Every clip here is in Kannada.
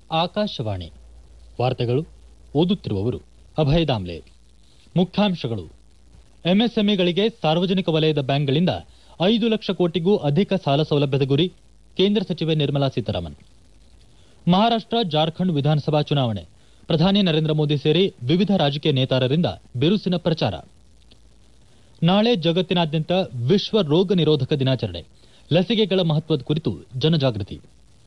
ಆಕಾಶವಾಣಿ ವಾರ್ತೆಗಳು ಓದುತ್ತಿರುವವರು ಅಭಯ ದಾಮ್ಲೆ ಮುಖ್ಯಾಂಶಗಳು ಎಂಎಸ್ಎಂಇಗಳಿಗೆ ಸಾರ್ವಜನಿಕ ವಲಯದ ಬ್ಯಾಂಕ್ಗಳಿಂದ ಐದು ಲಕ್ಷ ಕೋಟಿಗೂ ಅಧಿಕ ಸಾಲ ಸೌಲಭ್ಯದ ಗುರಿ ಕೇಂದ್ರ ಸಚಿವೆ ನಿರ್ಮಲಾ ಸೀತಾರಾಮನ್ ಮಹಾರಾಷ್ಟ್ರ ಜಾರ್ಖಂಡ್ ವಿಧಾನಸಭಾ ಚುನಾವಣೆ ಪ್ರಧಾನಿ ನರೇಂದ್ರ ಮೋದಿ ಸೇರಿ ವಿವಿಧ ರಾಜಕೀಯ ನೇತಾರರಿಂದ ಬಿರುಸಿನ ಪ್ರಚಾರ ನಾಳೆ ಜಗತ್ತಿನಾದ್ಯಂತ ವಿಶ್ವ ರೋಗ ನಿರೋಧಕ ದಿನಾಚರಣೆ ಲಸಿಕೆಗಳ ಮಹತ್ವದ ಕುರಿತು ಜನಜಾಗೃತಿ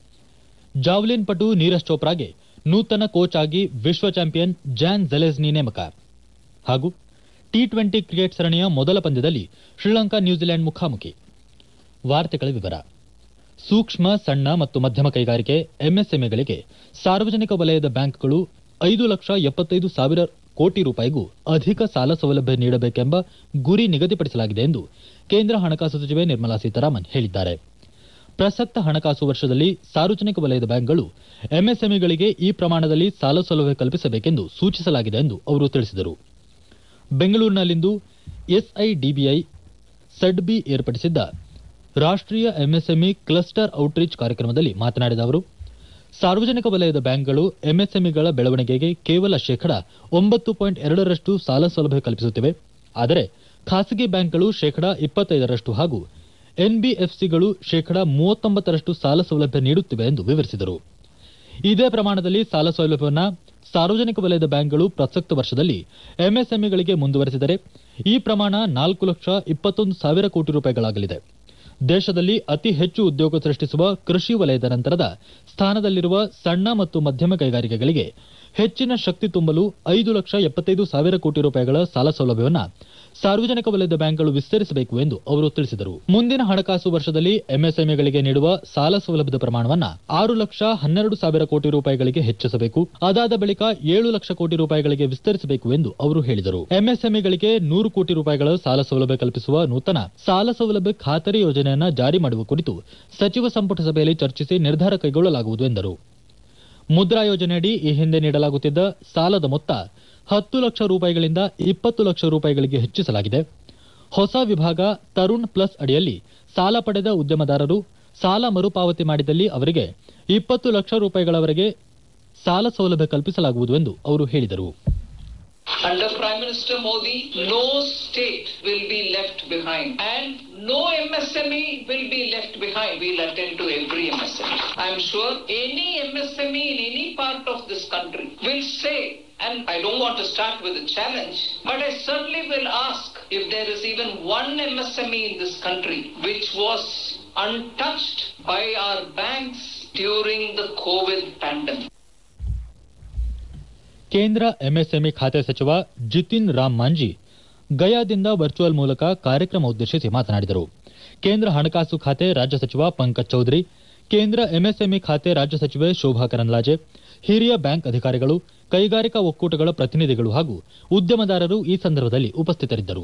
ಜಾವ್ಲಿನ್ ಪಟು ನೀರಜ್ ಚೋಪ್ರಾಗೆ ನೂತನ ಕೋಚ್ ಆಗಿ ವಿಶ್ವ ಚಾಂಪಿಯನ್ ಜಾನ್ ಜೆಲೆಸ್ನಿ ನೇಮಕ ಹಾಗೂ ಟಿ ಟ್ವೆಂಟಿ ಕ್ರಿಕೆಟ್ ಸರಣಿಯ ಮೊದಲ ಪಂದ್ಯದಲ್ಲಿ ಶ್ರೀಲಂಕಾ ನ್ಯೂಜಿಲೆಂಡ್ ಮುಖಾಮುಖಿ ವಾರ್ತೆಗಳ ವಿವರ ಸೂಕ್ಷ್ಮ ಸಣ್ಣ ಮತ್ತು ಮಧ್ಯಮ ಕೈಗಾರಿಕೆ ಎಂಎಸ್ಎಂಇಗಳಿಗೆ ಸಾರ್ವಜನಿಕ ವಲಯದ ಬ್ಯಾಂಕ್ಗಳು ಐದು ಲಕ್ಷ ಎಪ್ಪತ್ತೈದು ಸಾವಿರ ಕೋಟಿ ರೂಪಾಯಿಗೂ ಅಧಿಕ ಸಾಲ ಸೌಲಭ್ಯ ನೀಡಬೇಕೆಂಬ ಗುರಿ ನಿಗದಿಪಡಿಸಲಾಗಿದೆ ಎಂದು ಕೇಂದ್ರ ಹಣಕಾಸು ಸಚಿವೆ ನಿರ್ಮಲಾ ಸೀತಾರಾಮನ್ ಹೇಳಿದ್ದಾರೆ ಪ್ರಸಕ್ತ ಹಣಕಾಸು ವರ್ಷದಲ್ಲಿ ಸಾರ್ವಜನಿಕ ವಲಯದ ಬ್ಯಾಂಕ್ಗಳು ಎಂಎಸ್ಎಂಇಗಳಿಗೆ ಈ ಪ್ರಮಾಣದಲ್ಲಿ ಸಾಲ ಸೌಲಭ್ಯ ಕಲ್ಪಿಸಬೇಕೆಂದು ಸೂಚಿಸಲಾಗಿದೆ ಎಂದು ಅವರು ತಿಳಿಸಿದರು ಬೆಂಗಳೂರಿನಲ್ಲಿಂದು ಎಸ್ಐಡಿಬಿಐ ಸಡ್ಬಿ ಏರ್ಪಡಿಸಿದ್ದ ರಾಷ್ಟೀಯ ಎಂಎಸ್ಎಂಇ ಕ್ಲಸ್ಟರ್ ಔಟ್ರೀಚ್ ಕಾರ್ಯಕ್ರಮದಲ್ಲಿ ಮಾತನಾಡಿದ ಅವರು ಸಾರ್ವಜನಿಕ ವಲಯದ ಬ್ಯಾಂಕ್ಗಳು ಎಂಎಸ್ಎಂಇಗಳ ಬೆಳವಣಿಗೆಗೆ ಕೇವಲ ಶೇಕಡ ಒಂಬತ್ತು ಪಾಯಿಂಟ್ ಎರಡರಷ್ಟು ಸಾಲ ಸೌಲಭ್ಯ ಕಲ್ಪಿಸುತ್ತಿವೆ ಆದರೆ ಖಾಸಗಿ ಬ್ಯಾಂಕ್ಗಳು ಶೇಕಡ ಇಪ್ಪತ್ತೈದರಷ್ಟು ಹಾಗೂ ಎನ್ಬಿಎಫ್ಸಿಗಳು ಶೇಕಡ ಮೂವತ್ತೊಂಬತ್ತರಷ್ಟು ಸಾಲ ಸೌಲಭ್ಯ ನೀಡುತ್ತಿವೆ ಎಂದು ವಿವರಿಸಿದರು ಇದೇ ಪ್ರಮಾಣದಲ್ಲಿ ಸಾಲ ಸೌಲಭ್ಯವನ್ನು ಸಾರ್ವಜನಿಕ ವಲಯದ ಬ್ಯಾಂಕ್ಗಳು ಪ್ರಸಕ್ತ ವರ್ಷದಲ್ಲಿ ಎಂಎಸ್ಎಂಇಗಳಿಗೆ ಮುಂದುವರೆಸಿದರೆ ಈ ಪ್ರಮಾಣ ನಾಲ್ಕು ಲಕ್ಷ ಇಪ್ಪತ್ತೊಂದು ಸಾವಿರ ಕೋಟಿ ರೂಪಾಯಿಗಳಾಗಲಿದೆ ದೇಶದಲ್ಲಿ ಅತಿ ಹೆಚ್ಚು ಉದ್ಯೋಗ ಸೃಷ್ಟಿಸುವ ಕೃಷಿ ವಲಯದ ನಂತರದ ಸ್ಥಾನದಲ್ಲಿರುವ ಸಣ್ಣ ಮತ್ತು ಮಧ್ಯಮ ಕೈಗಾರಿಕೆಗಳಿಗೆ ಹೆಚ್ಚಿನ ಶಕ್ತಿ ತುಂಬಲು ಐದು ಲಕ್ಷ ಎಪ್ಪತ್ತೈದು ಸಾವಿರ ಕೋಟಿ ರೂಪಾಯಿಗಳ ಸಾಲ ಸೌಲಭ್ಯವನ್ನು ಸಾರ್ವಜನಿಕ ವಲಯದ ಬ್ಯಾಂಕ್ಗಳು ವಿಸ್ತರಿಸಬೇಕು ಎಂದು ಅವರು ತಿಳಿಸಿದರು ಮುಂದಿನ ಹಣಕಾಸು ವರ್ಷದಲ್ಲಿ ಎಂಎಸ್ಎಂಇಗಳಿಗೆ ನೀಡುವ ಸಾಲ ಸೌಲಭ್ಯದ ಪ್ರಮಾಣವನ್ನು ಆರು ಲಕ್ಷ ಹನ್ನೆರಡು ಸಾವಿರ ಕೋಟಿ ರೂಪಾಯಿಗಳಿಗೆ ಹೆಚ್ಚಿಸಬೇಕು ಅದಾದ ಬಳಿಕ ಏಳು ಲಕ್ಷ ಕೋಟಿ ರೂಪಾಯಿಗಳಿಗೆ ವಿಸ್ತರಿಸಬೇಕು ಎಂದು ಅವರು ಹೇಳಿದರು ಎಂಎಸ್ಎಂಇಗಳಿಗೆ ನೂರು ಕೋಟಿ ರೂಪಾಯಿಗಳ ಸಾಲ ಸೌಲಭ್ಯ ಕಲ್ಪಿಸುವ ನೂತನ ಸಾಲ ಸೌಲಭ್ಯ ಖಾತರಿ ಯೋಜನೆಯನ್ನ ಜಾರಿ ಮಾಡುವ ಕುರಿತು ಸಚಿವ ಸಂಪುಟ ಸಭೆಯಲ್ಲಿ ಚರ್ಚಿಸಿ ನಿರ್ಧಾರ ಕೈಗೊಳ್ಳಲಾಗುವುದು ಎಂದರು ಮುದ್ರಾ ಯೋಜನೆಯಡಿ ಈ ಹಿಂದೆ ನೀಡಲಾಗುತ್ತಿದ್ದ ಸಾಲದ ಮೊತ್ತ ಹತ್ತು ಲಕ್ಷ ರೂಪಾಯಿಗಳಿಂದ ಇಪ್ಪತ್ತು ಲಕ್ಷ ರೂಪಾಯಿಗಳಿಗೆ ಹೆಚ್ಚಿಸಲಾಗಿದೆ ಹೊಸ ವಿಭಾಗ ತರುಣ್ ಪ್ಲಸ್ ಅಡಿಯಲ್ಲಿ ಸಾಲ ಪಡೆದ ಉದ್ಯಮದಾರರು ಸಾಲ ಮರುಪಾವತಿ ಮಾಡಿದಲ್ಲಿ ಅವರಿಗೆ ಇಪ್ಪತ್ತು ಲಕ್ಷ ರೂಪಾಯಿಗಳವರೆಗೆ ಸಾಲ ಸೌಲಭ್ಯ ಕಲ್ಪಿಸಲಾಗುವುದು ಎಂದು ಅವರು ಹೇಳಿದರು Under Prime Minister Modi, no state will be left behind and no MSME will be left behind. We'll attend to every MSME. I'm sure any MSME in any part of this country will say, and I don't want to start with a challenge, but I certainly will ask if there is even one MSME in this country which was untouched by our banks during the COVID pandemic. ಕೇಂದ್ರ ಎಂಎಸ್ಎಂಇ ಖಾತೆ ಸಚಿವ ಜಿತಿನ್ ರಾಮ್ ಮಾಂಜಿ ಗಯಾದಿಂದ ವರ್ಚುವಲ್ ಮೂಲಕ ಕಾರ್ಯಕ್ರಮ ಉದ್ದೇಶಿಸಿ ಮಾತನಾಡಿದರು ಕೇಂದ್ರ ಹಣಕಾಸು ಖಾತೆ ರಾಜ್ಯ ಸಚಿವ ಪಂಕಜ್ ಚೌಧರಿ ಕೇಂದ್ರ ಎಂಎಸ್ಎಂಇ ಖಾತೆ ರಾಜ್ಯ ಸಚಿವೆ ಶೋಭಾ ಕರಂದ್ಲಾಜೆ ಹಿರಿಯ ಬ್ಯಾಂಕ್ ಅಧಿಕಾರಿಗಳು ಕೈಗಾರಿಕಾ ಒಕ್ಕೂಟಗಳ ಪ್ರತಿನಿಧಿಗಳು ಹಾಗೂ ಉದ್ಯಮದಾರರು ಈ ಸಂದರ್ಭದಲ್ಲಿ ಉಪಸ್ಥಿತರಿದ್ದರು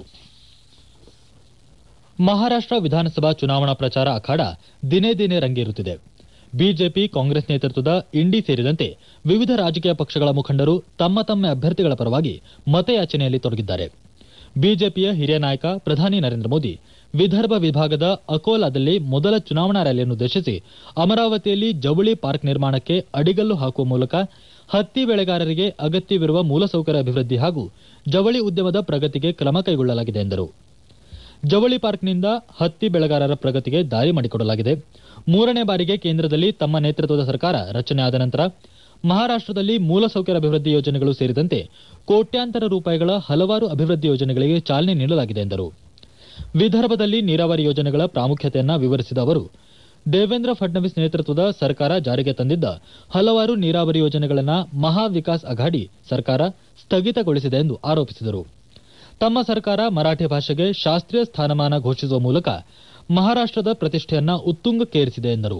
ಮಹಾರಾಷ್ಟ್ರ ವಿಧಾನಸಭಾ ಚುನಾವಣಾ ಪ್ರಚಾರ ಅಖಾಡ ದಿನೇ ದಿನೇ ರಂಗೇರುತ್ತಿದೆ ಬಿಜೆಪಿ ಕಾಂಗ್ರೆಸ್ ನೇತೃತ್ವದ ಇಂಡಿ ಸೇರಿದಂತೆ ವಿವಿಧ ರಾಜಕೀಯ ಪಕ್ಷಗಳ ಮುಖಂಡರು ತಮ್ಮ ತಮ್ಮ ಅಭ್ಯರ್ಥಿಗಳ ಪರವಾಗಿ ಮತಯಾಚನೆಯಲ್ಲಿ ತೊಡಗಿದ್ದಾರೆ ಬಿಜೆಪಿಯ ಹಿರಿಯ ನಾಯಕ ಪ್ರಧಾನಿ ನರೇಂದ್ರ ಮೋದಿ ವಿದರ್ಭ ವಿಭಾಗದ ಅಕೋಲಾದಲ್ಲಿ ಮೊದಲ ಚುನಾವಣಾ ರ್ಯಾಲಿಯನ್ನುದ್ದೇಶಿಸಿ ಅಮರಾವತಿಯಲ್ಲಿ ಜವಳಿ ಪಾರ್ಕ್ ನಿರ್ಮಾಣಕ್ಕೆ ಅಡಿಗಲ್ಲು ಹಾಕುವ ಮೂಲಕ ಹತ್ತಿ ಬೆಳೆಗಾರರಿಗೆ ಅಗತ್ಯವಿರುವ ಮೂಲಸೌಕರ್ಯ ಅಭಿವೃದ್ಧಿ ಹಾಗೂ ಜವಳಿ ಉದ್ಯಮದ ಪ್ರಗತಿಗೆ ಕ್ರಮ ಕೈಗೊಳ್ಳಲಾಗಿದೆ ಎಂದರು ಜವಳಿ ಪಾರ್ಕ್ನಿಂದ ಹತ್ತಿ ಬೆಳೆಗಾರರ ಪ್ರಗತಿಗೆ ದಾರಿ ಮಾಡಿಕೊಡಲಾಗಿದೆ ಮೂರನೇ ಬಾರಿಗೆ ಕೇಂದ್ರದಲ್ಲಿ ತಮ್ಮ ನೇತೃತ್ವದ ಸರ್ಕಾರ ರಚನೆಯಾದ ನಂತರ ಮಹಾರಾಷ್ಟ್ರದಲ್ಲಿ ಮೂಲಸೌಕರ್ಯ ಅಭಿವೃದ್ಧಿ ಯೋಜನೆಗಳು ಸೇರಿದಂತೆ ಕೋಟ್ಯಾಂತರ ರೂಪಾಯಿಗಳ ಹಲವಾರು ಅಭಿವೃದ್ಧಿ ಯೋಜನೆಗಳಿಗೆ ಚಾಲನೆ ನೀಡಲಾಗಿದೆ ಎಂದರು ವಿದರ್ಭದಲ್ಲಿ ನೀರಾವರಿ ಯೋಜನೆಗಳ ಪ್ರಾಮುಖ್ಯತೆಯನ್ನ ವಿವರಿಸಿದ ಅವರು ದೇವೇಂದ್ರ ಫಡ್ನವೀಸ್ ನೇತೃತ್ವದ ಸರ್ಕಾರ ಜಾರಿಗೆ ತಂದಿದ್ದ ಹಲವಾರು ನೀರಾವರಿ ಯೋಜನೆಗಳನ್ನು ಮಹಾ ವಿಕಾಸ್ ಅಘಾಡಿ ಸರ್ಕಾರ ಸ್ಥಗಿತಗೊಳಿಸಿದೆ ಎಂದು ಆರೋಪಿಸಿದರು ತಮ್ಮ ಸರ್ಕಾರ ಮರಾಠಿ ಭಾಷೆಗೆ ಶಾಸ್ತ್ರೀಯ ಸ್ಥಾನಮಾನ ಘೋಷಿಸುವ ಮೂಲಕ ಮಹಾರಾಷ್ಟ್ರದ ಪ್ರತಿಷ್ಠೆಯನ್ನ ಉತ್ತುಂಗಕ್ಕೇರಿಸಿದೆ ಎಂದರು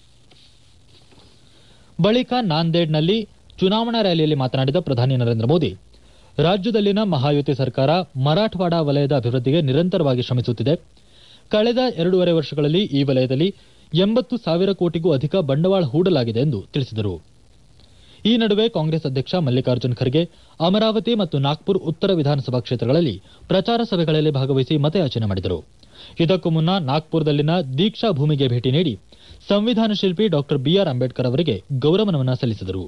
ಬಳಿಕ ನಾಂದೇಡ್ನಲ್ಲಿ ಚುನಾವಣಾ ರ್ಯಾಲಿಯಲ್ಲಿ ಮಾತನಾಡಿದ ಪ್ರಧಾನಿ ನರೇಂದ್ರ ಮೋದಿ ರಾಜ್ಯದಲ್ಲಿನ ಮಹಾಯುತಿ ಸರ್ಕಾರ ಮರಾಠವಾಡ ವಲಯದ ಅಭಿವೃದ್ಧಿಗೆ ನಿರಂತರವಾಗಿ ಶ್ರಮಿಸುತ್ತಿದೆ ಕಳೆದ ಎರಡೂವರೆ ವರ್ಷಗಳಲ್ಲಿ ಈ ವಲಯದಲ್ಲಿ ಎಂಬತ್ತು ಸಾವಿರ ಕೋಟಿಗೂ ಅಧಿಕ ಬಂಡವಾಳ ಹೂಡಲಾಗಿದೆ ಎಂದು ತಿಳಿಸಿದರು ಈ ನಡುವೆ ಕಾಂಗ್ರೆಸ್ ಅಧ್ಯಕ್ಷ ಮಲ್ಲಿಕಾರ್ಜುನ್ ಖರ್ಗೆ ಅಮರಾವತಿ ಮತ್ತು ನಾಗ್ಪುರ್ ಉತ್ತರ ವಿಧಾನಸಭಾ ಕ್ಷೇತ್ರಗಳಲ್ಲಿ ಪ್ರಚಾರ ಸಭೆಗಳಲ್ಲಿ ಭಾಗವಹಿಸಿ ಮತಯಾಚನೆ ಮಾಡಿದರು ಇದಕ್ಕೂ ಮುನ್ನ ನಾಗ್ಪುರದಲ್ಲಿನ ದೀಕ್ಷಾ ಭೂಮಿಗೆ ಭೇಟಿ ನೀಡಿ ಸಂವಿಧಾನ ಶಿಲ್ಪಿ ಡಾಕ್ಟರ್ ಬಿಆರ್ ಅಂಬೇಡ್ಕರ್ ಅವರಿಗೆ ಗೌರವ ನಮನ ಸಲ್ಲಿಸಿದರು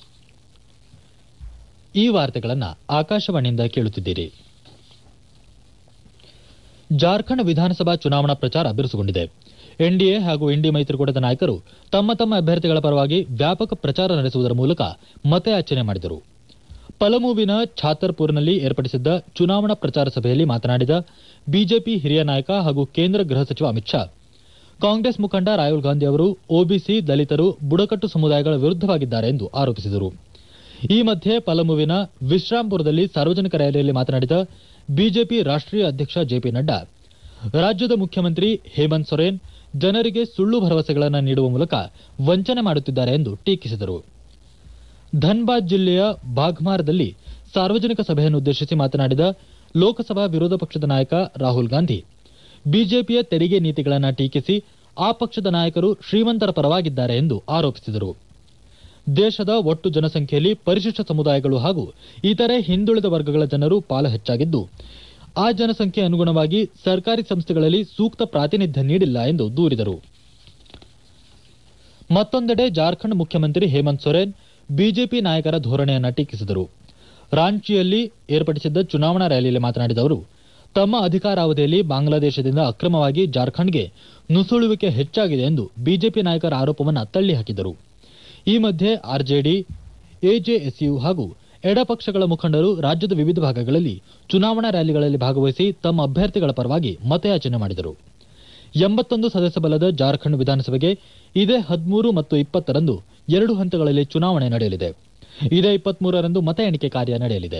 ಈ ವಾರ್ತೆಗಳನ್ನು ಆಕಾಶವಾಣಿಯಿಂದ ಕೇಳುತ್ತಿದ್ದೀರಿ ಜಾರ್ಖಂಡ್ ವಿಧಾನಸಭಾ ಚುನಾವಣಾ ಪ್ರಚಾರ ಬಿರುಸುಗೊಂಡಿದೆ ಎನ್ಡಿಎ ಹಾಗೂ ಇಂಡಿ ಮೈತ್ರಿಕೂಟದ ನಾಯಕರು ತಮ್ಮ ತಮ್ಮ ಅಭ್ಯರ್ಥಿಗಳ ಪರವಾಗಿ ವ್ಯಾಪಕ ಪ್ರಚಾರ ನಡೆಸುವುದರ ಮೂಲಕ ಮತಯಾಚನೆ ಮಾಡಿದರು ಪಲಮುವಿನ ಛಾತರ್ಪುರ್ನಲ್ಲಿ ಏರ್ಪಡಿಸಿದ್ದ ಚುನಾವಣಾ ಪ್ರಚಾರ ಸಭೆಯಲ್ಲಿ ಮಾತನಾಡಿದ ಬಿಜೆಪಿ ಹಿರಿಯ ನಾಯಕ ಹಾಗೂ ಕೇಂದ್ರ ಗೃಹ ಸಚಿವ ಅಮಿತ್ ಶಾ ಕಾಂಗ್ರೆಸ್ ಮುಖಂಡ ರಾಹುಲ್ ಗಾಂಧಿ ಅವರು ಒಬಿಸಿ ದಲಿತರು ಬುಡಕಟ್ಟು ಸಮುದಾಯಗಳ ವಿರುದ್ಧವಾಗಿದ್ದಾರೆ ಎಂದು ಆರೋಪಿಸಿದರು ಈ ಮಧ್ಯೆ ಪಲಮುವಿನ ವಿಶ್ರಾಂಪುರದಲ್ಲಿ ಸಾರ್ವಜನಿಕ ರ್ಯಾಲಿಯಲ್ಲಿ ಮಾತನಾಡಿದ ಬಿಜೆಪಿ ರಾಷ್ಟ್ರೀಯ ಅಧ್ಯಕ್ಷ ಜೆಪಿ ನಡ್ಡಾ ರಾಜ್ಯದ ಮುಖ್ಯಮಂತ್ರಿ ಹೇಮಂತ್ ಸೊರೇನ್ ಜನರಿಗೆ ಸುಳ್ಳು ಭರವಸೆಗಳನ್ನು ನೀಡುವ ಮೂಲಕ ವಂಚನೆ ಮಾಡುತ್ತಿದ್ದಾರೆ ಎಂದು ಟೀಕಿಸಿದರು ಧನ್ಬಾದ್ ಜಿಲ್ಲೆಯ ಬಾಘ್ಮಾರ್ದಲ್ಲಿ ಸಾರ್ವಜನಿಕ ಸಭೆಯನ್ನುದ್ದೇಶಿಸಿ ಮಾತನಾಡಿದ ಲೋಕಸಭಾ ವಿರೋಧ ಪಕ್ಷದ ನಾಯಕ ರಾಹುಲ್ ಗಾಂಧಿ ಬಿಜೆಪಿಯ ತೆರಿಗೆ ನೀತಿಗಳನ್ನು ಟೀಕಿಸಿ ಆ ಪಕ್ಷದ ನಾಯಕರು ಶ್ರೀಮಂತರ ಪರವಾಗಿದ್ದಾರೆ ಎಂದು ಆರೋಪಿಸಿದರು ದೇಶದ ಒಟ್ಟು ಜನಸಂಖ್ಯೆಯಲ್ಲಿ ಪರಿಶಿಷ್ಟ ಸಮುದಾಯಗಳು ಹಾಗೂ ಇತರೆ ಹಿಂದುಳಿದ ವರ್ಗಗಳ ಜನರು ಪಾಲು ಹೆಚ್ಚಾಗಿದ್ದು ಆ ಜನಸಂಖ್ಯೆ ಅನುಗುಣವಾಗಿ ಸರ್ಕಾರಿ ಸಂಸ್ಥೆಗಳಲ್ಲಿ ಸೂಕ್ತ ಪ್ರಾತಿನಿಧ್ಯ ನೀಡಿಲ್ಲ ಎಂದು ದೂರಿದರು ಮತ್ತೊಂದೆಡೆ ಜಾರ್ಖಂಡ್ ಮುಖ್ಯಮಂತ್ರಿ ಹೇಮಂತ್ ಸೊರೇನ್ ಬಿಜೆಪಿ ನಾಯಕರ ಧೋರಣೆಯನ್ನ ಟೀಕಿಸಿದರು ರಾಂಚಿಯಲ್ಲಿ ಏರ್ಪಡಿಸಿದ್ದ ಚುನಾವಣಾ ರ್ಯಾಲಿಯಲ್ಲಿ ಮಾತನಾಡಿದ ಅವರು ತಮ್ಮ ಅಧಿಕಾರಾವಧಿಯಲ್ಲಿ ಬಾಂಗ್ಲಾದೇಶದಿಂದ ಅಕ್ರಮವಾಗಿ ಜಾರ್ಖಂಡ್ಗೆ ನುಸುಳುವಿಕೆ ಹೆಚ್ಚಾಗಿದೆ ಎಂದು ಬಿಜೆಪಿ ನಾಯಕರ ಆರೋಪವನ್ನು ತಳ್ಳಿಹಾಕಿದರು ಈ ಮಧ್ಯೆ ಆರ್ಜೆಡಿ ಎಜೆಎಸ್ಯು ಹಾಗೂ ಎಡಪಕ್ಷಗಳ ಮುಖಂಡರು ರಾಜ್ಯದ ವಿವಿಧ ಭಾಗಗಳಲ್ಲಿ ಚುನಾವಣಾ ರ್ಯಾಲಿಗಳಲ್ಲಿ ಭಾಗವಹಿಸಿ ತಮ್ಮ ಅಭ್ಯರ್ಥಿಗಳ ಪರವಾಗಿ ಮತಯಾಚನೆ ಮಾಡಿದರು ಎಂಬತ್ತೊಂದು ಸದಸ್ಯ ಬಲದ ಜಾರ್ಖಂಡ್ ವಿಧಾನಸಭೆಗೆ ಇದೇ ಹದಿಮೂರು ಮತ್ತು ಇಪ್ಪತ್ತರಂದು ಎರಡು ಹಂತಗಳಲ್ಲಿ ಚುನಾವಣೆ ನಡೆಯಲಿದೆ ಇದೇ ಇಪ್ಪತ್ಮೂರರಂದು ಮತ ಎಣಿಕೆ ಕಾರ್ಯ ನಡೆಯಲಿದೆ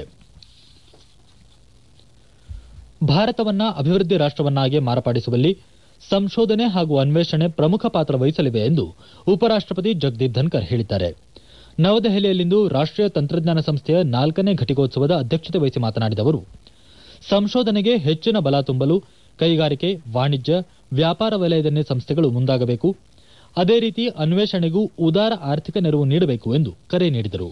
ಭಾರತವನ್ನ ಅಭಿವೃದ್ಧಿ ರಾಷ್ಟವನ್ನಾಗಿ ಮಾರ್ಪಡಿಸುವಲ್ಲಿ ಸಂಶೋಧನೆ ಹಾಗೂ ಅನ್ವೇಷಣೆ ಪ್ರಮುಖ ಪಾತ್ರ ವಹಿಸಲಿವೆ ಎಂದು ಉಪರಾಷ್ಟಪತಿ ಜಗದೀಪ್ ಧನ್ಕರ್ ಹೇಳಿದ್ದಾರೆ ನವದೆಹಲಿಯಲ್ಲಿಂದು ರಾಷ್ಟೀಯ ತಂತ್ರಜ್ಞಾನ ಸಂಸ್ಥೆಯ ನಾಲ್ಕನೇ ಘಟಿಕೋತ್ಸವದ ಅಧ್ಯಕ್ಷತೆ ವಹಿಸಿ ಮಾತನಾಡಿದ ಅವರು ಸಂಶೋಧನೆಗೆ ಹೆಚ್ಚಿನ ಬಲ ತುಂಬಲು ಕೈಗಾರಿಕೆ ವಾಣಿಜ್ಯ ವ್ಯಾಪಾರ ವಲಯದನ್ನೇ ಸಂಸ್ಥೆಗಳು ಮುಂದಾಗಬೇಕು ಅದೇ ರೀತಿ ಅನ್ವೇಷಣೆಗೂ ಉದಾರ ಆರ್ಥಿಕ ನೆರವು ನೀಡಬೇಕು ಎಂದು ಕರೆ ನೀಡಿದರು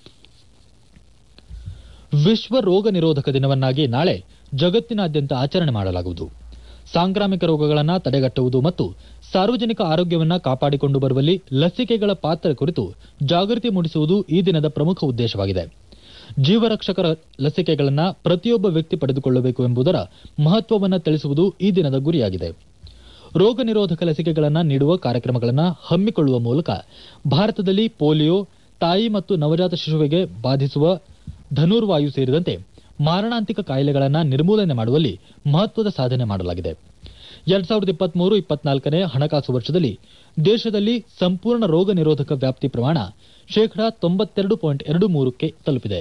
ವಿಶ್ವ ರೋಗ ನಿರೋಧಕ ದಿನವನ್ನಾಗಿ ನಾಳೆ ಜಗತ್ತಿನಾದ್ಯಂತ ಆಚರಣೆ ಮಾಡಲಾಗುವುದು ಸಾಂಕ್ರಾಮಿಕ ರೋಗಗಳನ್ನು ತಡೆಗಟ್ಟುವುದು ಮತ್ತು ಸಾರ್ವಜನಿಕ ಆರೋಗ್ಯವನ್ನ ಕಾಪಾಡಿಕೊಂಡು ಬರುವಲ್ಲಿ ಲಸಿಕೆಗಳ ಪಾತ್ರ ಕುರಿತು ಜಾಗೃತಿ ಮೂಡಿಸುವುದು ಈ ದಿನದ ಪ್ರಮುಖ ಉದ್ದೇಶವಾಗಿದೆ ಜೀವರಕ್ಷಕ ಲಸಿಕೆಗಳನ್ನು ಪ್ರತಿಯೊಬ್ಬ ವ್ಯಕ್ತಿ ಪಡೆದುಕೊಳ್ಳಬೇಕು ಎಂಬುದರ ಮಹತ್ವವನ್ನು ತಿಳಿಸುವುದು ಈ ದಿನದ ಗುರಿಯಾಗಿದೆ ರೋಗ ನಿರೋಧಕ ಲಸಿಕೆಗಳನ್ನು ನೀಡುವ ಕಾರ್ಯಕ್ರಮಗಳನ್ನು ಹಮ್ಮಿಕೊಳ್ಳುವ ಮೂಲಕ ಭಾರತದಲ್ಲಿ ಪೋಲಿಯೋ ತಾಯಿ ಮತ್ತು ನವಜಾತ ಶಿಶುವಿಗೆ ಬಾಧಿಸುವ ಧನುರ್ವಾಯು ಸೇರಿದಂತೆ ಮಾರಣಾಂತಿಕ ಕಾಯಿಲೆಗಳನ್ನು ನಿರ್ಮೂಲನೆ ಮಾಡುವಲ್ಲಿ ಮಹತ್ವದ ಸಾಧನೆ ಮಾಡಲಾಗಿದೆ ಎರಡ್ ಸಾವಿರದ ಇಪ್ಪತ್ಮೂರು ಇಪ್ಪತ್ನಾಲ್ಕನೇ ಹಣಕಾಸು ವರ್ಷದಲ್ಲಿ ದೇಶದಲ್ಲಿ ಸಂಪೂರ್ಣ ರೋಗ ನಿರೋಧಕ ವ್ಯಾಪ್ತಿ ಪ್ರಮಾಣ ಶೇಕಡಾ ತೊಂಬತ್ತೆರಡು ಪಾಯಿಂಟ್ ಎರಡು ಮೂರಕ್ಕೆ ತಲುಪಿದೆ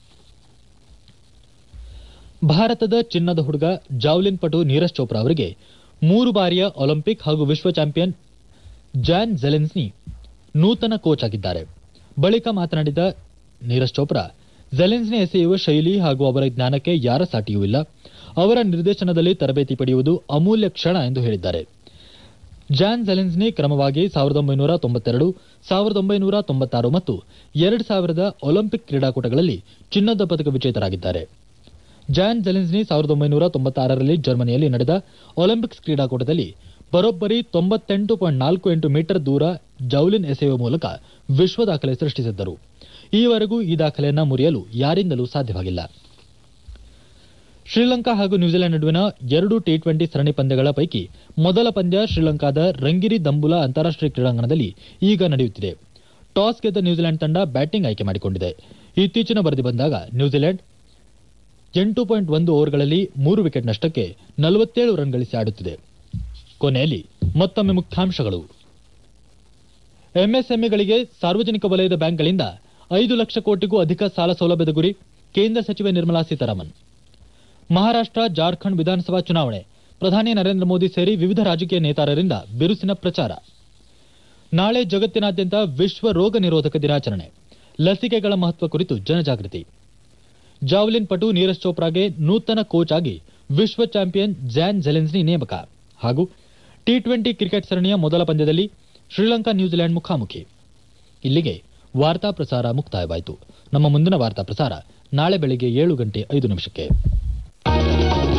ಭಾರತದ ಚಿನ್ನದ ಹುಡುಗ ಜಾವ್ಲಿನ್ ಪಟು ನೀರಜ್ ಚೋಪ್ರಾ ಅವರಿಗೆ ಮೂರು ಬಾರಿಯ ಒಲಿಂಪಿಕ್ ಹಾಗೂ ವಿಶ್ವ ಚಾಂಪಿಯನ್ ಜಾನ್ ಜೆಲೆನ್ಸ್ನಿ ನೂತನ ಕೋಚ್ ಆಗಿದ್ದಾರೆ ಬಳಿಕ ಮಾತನಾಡಿದ ನೀರಜ್ ಚೋಪ್ರಾ ಜೆಲೆನ್ಸ್ನಿ ಎಸೆಯುವ ಶೈಲಿ ಹಾಗೂ ಅವರ ಜ್ಞಾನಕ್ಕೆ ಯಾರ ಸಾಟಿಯೂ ಇಲ್ಲ ಅವರ ನಿರ್ದೇಶನದಲ್ಲಿ ತರಬೇತಿ ಪಡೆಯುವುದು ಅಮೂಲ್ಯ ಕ್ಷಣ ಎಂದು ಹೇಳಿದ್ದಾರೆ ಜಾನ್ ಜೆಲೆನ್ಸ್ನಿ ಕ್ರಮವಾಗಿ ಸಾವಿರದ ಒಂಬೈನೂರ ತೊಂಬತ್ತೆರಡು ಸಾವಿರದ ಒಂಬೈನೂರ ತೊಂಬತ್ತಾರು ಮತ್ತು ಎರಡು ಸಾವಿರದ ಒಲಿಂಪಿಕ್ ಕ್ರೀಡಾಕೂಟಗಳಲ್ಲಿ ಚಿನ್ನದ ಪದಕ ವಿಜೇತರಾಗಿದ್ದಾರೆ ಜಾನ್ ಜೆಲೆನ್ಸ್ನಿ ಸಾವಿರದ ಒಂಬೈನೂರ ತೊಂಬತ್ತಾರರಲ್ಲಿ ಜರ್ಮನಿಯಲ್ಲಿ ನಡೆದ ಒಲಿಂಪಿಕ್ಸ್ ಕ್ರೀಡಾಕೂಟದಲ್ಲಿ ಬರೋಬ್ಬರಿ ತೊಂಬತ್ತೆಂಟು ಪಾಯಿಂಟ್ ನಾಲ್ಕು ಎಂಟು ಮೀಟರ್ ದೂರ ಜೌಲಿನ್ ಎಸೆಯುವ ಮೂಲಕ ವಿಶ್ವ ದಾಖಲೆ ಸೃಷ್ಟಿಸಿದ್ದರು ಈವರೆಗೂ ಈ ದಾಖಲೆಯನ್ನ ಮುರಿಯಲು ಯಾರಿಂದಲೂ ಸಾಧ್ಯವಾಗಿಲ್ಲ ಶ್ರೀಲಂಕಾ ಹಾಗೂ ನ್ಯೂಜಿಲೆಂಡ್ ನಡುವಿನ ಎರಡು ಟಿ ಟ್ವೆಂಟಿ ಸರಣಿ ಪಂದ್ಯಗಳ ಪೈಕಿ ಮೊದಲ ಪಂದ್ಯ ಶ್ರೀಲಂಕಾದ ರಂಗಿರಿ ದಂಬುಲಾ ಅಂತಾರಾಷ್ಟೀಯ ಕ್ರೀಡಾಂಗಣದಲ್ಲಿ ಈಗ ನಡೆಯುತ್ತಿದೆ ಟಾಸ್ ಗೆದ್ದ ನ್ಯೂಜಿಲೆಂಡ್ ತಂಡ ಬ್ಯಾಟಿಂಗ್ ಆಯ್ಕೆ ಮಾಡಿಕೊಂಡಿದೆ ಇತ್ತೀಚಿನ ವರದಿ ಬಂದಾಗ ನ್ಯೂಜಿಲೆಂಡ್ ಎಂಟು ಪಾಯಿಂಟ್ ಒಂದು ಓವರ್ಗಳಲ್ಲಿ ಮೂರು ವಿಕೆಟ್ ನಷ್ಟಕ್ಕೆ ನಲವತ್ತೇಳು ರನ್ ಗಳಿಸಿ ಆಡುತ್ತಿದೆ ಕೊನೆಯಲ್ಲಿ ಮತ್ತೊಮ್ಮೆ ಮುಖ್ಯಾಂಶಗಳು ಎಂಎಸ್ಎಂಇಗಳಿಗೆ ಸಾರ್ವಜನಿಕ ವಲಯದ ಬ್ಯಾಂಕ್ಗಳಿಂದ ಐದು ಲಕ್ಷ ಕೋಟಿಗೂ ಅಧಿಕ ಸಾಲ ಸೌಲಭ್ಯದ ಗುರಿ ಕೇಂದ್ರ ಸಚಿವೆ ನಿರ್ಮಲಾ ಸೀತಾರಾಮನ್ ಮಹಾರಾಷ್ಟ್ರ ಜಾರ್ಖಂಡ್ ವಿಧಾನಸಭಾ ಚುನಾವಣೆ ಪ್ರಧಾನಿ ನರೇಂದ್ರ ಮೋದಿ ಸೇರಿ ವಿವಿಧ ರಾಜಕೀಯ ನೇತಾರರಿಂದ ಬಿರುಸಿನ ಪ್ರಚಾರ ನಾಳೆ ಜಗತ್ತಿನಾದ್ಯಂತ ವಿಶ್ವ ರೋಗ ನಿರೋಧಕ ದಿನಾಚರಣೆ ಲಸಿಕೆಗಳ ಮಹತ್ವ ಕುರಿತು ಜನಜಾಗೃತಿ ಜಾವ್ಲಿನ್ ಪಟು ನೀರಜ್ ಚೋಪ್ರಾಗೆ ನೂತನ ಕೋಚ್ ಆಗಿ ವಿಶ್ವ ಚಾಂಪಿಯನ್ ಜಾನ್ ಜೆಲೆನ್ಸ್ನಿ ನೇಮಕ ಹಾಗೂ ಟಿ ಟ್ವೆಂಟಿ ಕ್ರಿಕೆಟ್ ಸರಣಿಯ ಮೊದಲ ಪಂದ್ಯದಲ್ಲಿ ಶ್ರೀಲಂಕಾ ನ್ಯೂಜಿಲೆಂಡ್ ಮುಖಾಮುಖಿ ಇಲ್ಲಿಗೆ ವಾರ್ತಾ ಪ್ರಸಾರ ಮುಕ್ತಾಯವಾಯಿತು ನಮ್ಮ ಮುಂದಿನ ವಾರ್ತಾ ಪ್ರಸಾರ ನಾಳೆ ಬೆಳಿಗ್ಗೆ ಏಳು ಗಂಟೆ ಐದು ನಿಮಿಷಕ್ಕೆ